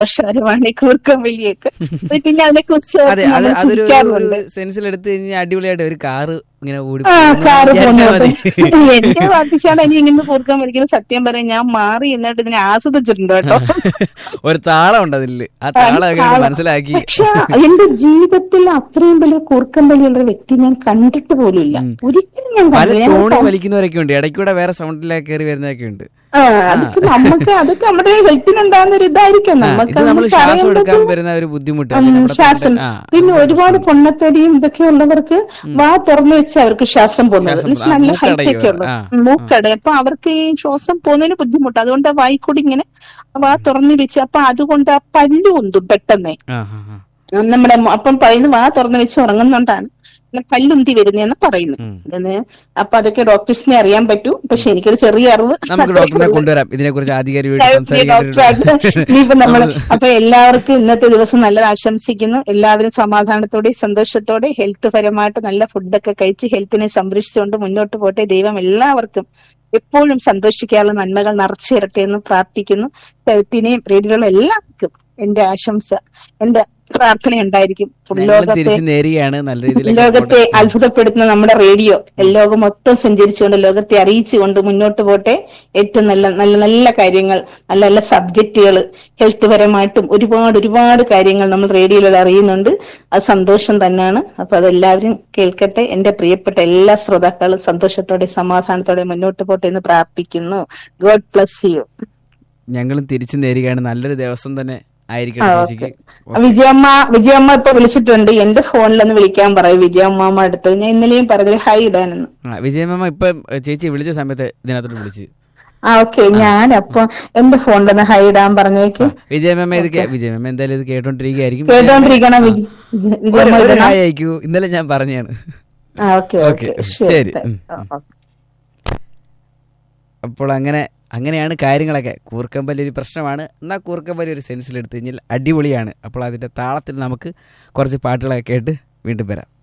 സന്തോഷകരമാണ് ഈ കൂർക്കം വലിയൊക്കെ പിന്നെ അതിനെ കുറിച്ച് അതെ അത് നമ്മൾ അതൊരു ഒരു ചിരിക്കാറുണ്ട് സെൻസിൽ എടുത്തു കഴിഞ്ഞാൽ അടിപൊളിയായിട്ട് ഒരു കാറ് ഇങ്ങനെ ഓടി ആ പോകുന്നത് കാറ് വിചാരിച്ചാ പോകുന്നത് മതി. എന്റെ വാപ്പിച്ചാണ് ഇനി ഇങ്ങനെ കൂർക്കം വലിക്കുന്നത് സത്യം പറയാം ഞാൻ മാറി എന്നിട്ട് ഇതിനെ ആസ്വദിച്ചിട്ടുണ്ട് കേട്ടോ ഒരു താളം ഉണ്ട് അതില് ആ താളമൊക്കെ താളം. മനസ്സിലാക്കി പക്ഷെ എന്റെ ജീവിതത്തിൽ അത്രയും വലിയ കൂർക്കം വലിയുള്ള ഒരു വ്യക്തി ഞാൻ കണ്ടിട്ട് പോലും ഇല്ല ഒരിക്കലും ഞാൻ പല കണ്ടില്ല ഞാൻ ടോണിൽ വലിക്കുന്നവരൊക്കെ ഉണ്ട് ഇടയ്ക്കൂടെ വേറെ സൗണ്ടിലേക്ക് കയറി വരുന്നതൊക്കെ ഉണ്ട് ആ, അതൊക്കെ നമുക്ക് അതൊക്കെ നമ്മുടെ ഹെൽത്തിനുണ്ടാകുന്ന ഒരു ഇതായിരിക്കും ആ, നമുക്ക് ഇത് നമ്മൾ അത് ശ്വാസം പറയാൻ എടുക്കാൻ പറ്റും. വരുന്ന ഒരു ബുദ്ധിമുട്ട് ഉം, അല്ലെങ്കിൽ നമ്മുടെ ശ്വാസം തൊണ്ട- ആ, പിന്നെ ഒരുപാട് പൊണ്ണത്തടിയും ഇതൊക്കെ ഉള്ളവർക്ക് വാ തുറന്നു വെച്ച് അവർക്ക് ശ്വാസം പോകുന്നത് ശ്വാസം എന്നുവെച്ചാൽ ആ, നല്ല മൂക്കടയും ഹൈറ്റ് ഒക്കെ ഉള്ളു ആ, മൂക്കട അപ്പൊ അവർക്ക് ഈ ശ്വാസം പോകുന്നതിന് ബുദ്ധിമുട്ട് അതുകൊണ്ട് ആ വായിക്കൂടി ഇങ്ങനെ വാ തുറന്നു വെച്ച് അപ്പൊ അതുകൊണ്ട് ആ പല്ല് ഉന്തും പെട്ടെന്നേ ആ, ആ, ആ. നമ്മുടെ മ- അപ്പം പറയുന്നു വാ തുറന്നു വെച്ച് ഉറങ്ങുന്നോണ്ടാണ് ഇങ്ങനെ പല്ലുന്തി വരുന്നതെന്ന് പറയുന്നു ഉം. ഇതിന് അപ്പൊ അതൊക്കെ ഡോക്ടേഴ്സിനെ അറിയാൻ പറ്റൂ പക്ഷെ എനിക്കൊരു ചെറിയ അറിവ് നമുക്ക് ഡോക്ടറിനെ കൊണ്ടുവരാം ഇതിനെ കുറിച്ച് ആധികാരികമായിട്ട് ഡോക്ടറായിട്ട് സംസാരിക്കാൻ ഇനിയിപ്പോ നമ്മള് അപ്പൊ എല്ലാവർക്കും ഇന്നത്തെ ദിവസം നല്ലത് ആശംസിക്കുന്നു എല്ലാവരും സമാധാനത്തോടെ സന്തോഷത്തോടെ ഹെൽത്ത് പരമായിട്ട് നല്ല ഫുഡൊക്കെ കഴിച്ച് ഹെൽത്തിനെ സംരക്ഷിച്ചുകൊണ്ട് മുന്നോട്ട് പോട്ടെ ദൈവം എല്ലാവർക്കും എപ്പോഴും സന്തോഷിക്കാനുള്ള നന്മകൾ നിറച്ചിരട്ടെ എന്ന് പ്രാർത്ഥിക്കുന്നു ഹെൽത്തിനെയും റേഡിയോകളും എല്ലാവർക്കും എന്റെ ആശംസ എന്റെ പ്രാർത്ഥന ഉണ്ടായിരിക്കും ഞങ്ങൾ ലോകത്തെ തിരിച്ചു നേരുകയാണ് നല്ല രീതിയിൽ ലോകത്തെ അത്ഭുതപ്പെടുത്തുന്ന നമ്മുടെ റേഡിയോ ലോകം മൊത്തം സഞ്ചരിച്ചുകൊണ്ട് ലോകത്തെ അറിയിച്ചുകൊണ്ട് മുന്നോട്ട് പോട്ടെ ഏറ്റവും നല്ല നല്ല നല്ല കാര്യങ്ങൾ നല്ല നല്ല സബ്ജക്റ്റുകൾ ഹെൽത്ത് പരമായിട്ടും ഒരുപാട് ഒരുപാട് കാര്യങ്ങൾ നമ്മൾ റേഡിയോയിലൂടെ അറിയുന്നുണ്ട് അത് സന്തോഷം തന്നെയാണ് അപ്പൊ അതെല്ലാവരും കേൾക്കട്ടെ എന്റെ പ്രിയപ്പെട്ട എല്ലാ ശ്രോതാക്കളും സന്തോഷത്തോടെ സമാധാനത്തോടെ മുന്നോട്ട് പോട്ടെ എന്ന് പ്രാർത്ഥിക്കുന്നു ഗോഡ് പ്ലസ് യു ഞങ്ങളും തിരിച്ചു നേരുകയാണ് നല്ലൊരു ദിവസം തന്നെ ആയിരിക്കട്ടെ ആ, ചേച്ചിക്ക് വിജയമ്മ വിജയമ്മ ഇപ്പൊ വിളിച്ചിട്ടുണ്ട് എന്റെ ഫോണിലൊന്ന് വിളിക്കാൻ പറയും വിജയമ്മ അടുത്ത് ഞാൻ ഇന്നലെയും പറഞ്ഞത് ഹൈ ഇടാനെന്ന് ആ വിജയമ്മ ഇപ്പൊ ചേച്ചി വിളിച്ച സമയത്ത് ഇതിനകത്തോട്ട് വിളിച്ച് ആ ഓക്കെ ഞാൻ അപ്പൊ എന്റെ ഫോണിലൊന്ന് ഹൈ ഇടാൻ പറഞ്ഞേക്ക് വിജയമ്മ ഇത് കേ- വിജയമ്മ എന്തായാലും ഇത് കേട്ടോണ്ടിരിക്കുകയായിരിക്കും കേട്ടോണ്ടിരിക്കണം വിജ- വിജ- ഒരു- വിജയമ്മ ഒരു ഇടണം. ഹായ് അയക്കൂ ഇന്നലെ ഞാൻ പറഞ്ഞാണ് ആ ഓക്കെ ഓക്കെ, ഓക്കെ ശരി. ശരി ഉം, ആ, ഉം. ഓക്കെ. അപ്പോൾ അങ്ങനെ അങ്ങനെയാണ് കാര്യങ്ങളൊക്കെ കൂർക്കമ്പലി ഒരു പ്രശ്നമാണ് എന്നാൽ കൂർക്കമ്പലി ഒരു സെൻസിൽ എടുത്തു കഴിഞ്ഞാൽ അടിപൊളിയാണ് അപ്പോൾ അതിന്റെ താളത്തിൽ നമുക്ക് കുറച്ച് പാട്ടുകളൊക്കെ കേട്ട് വീണ്ടും വരാം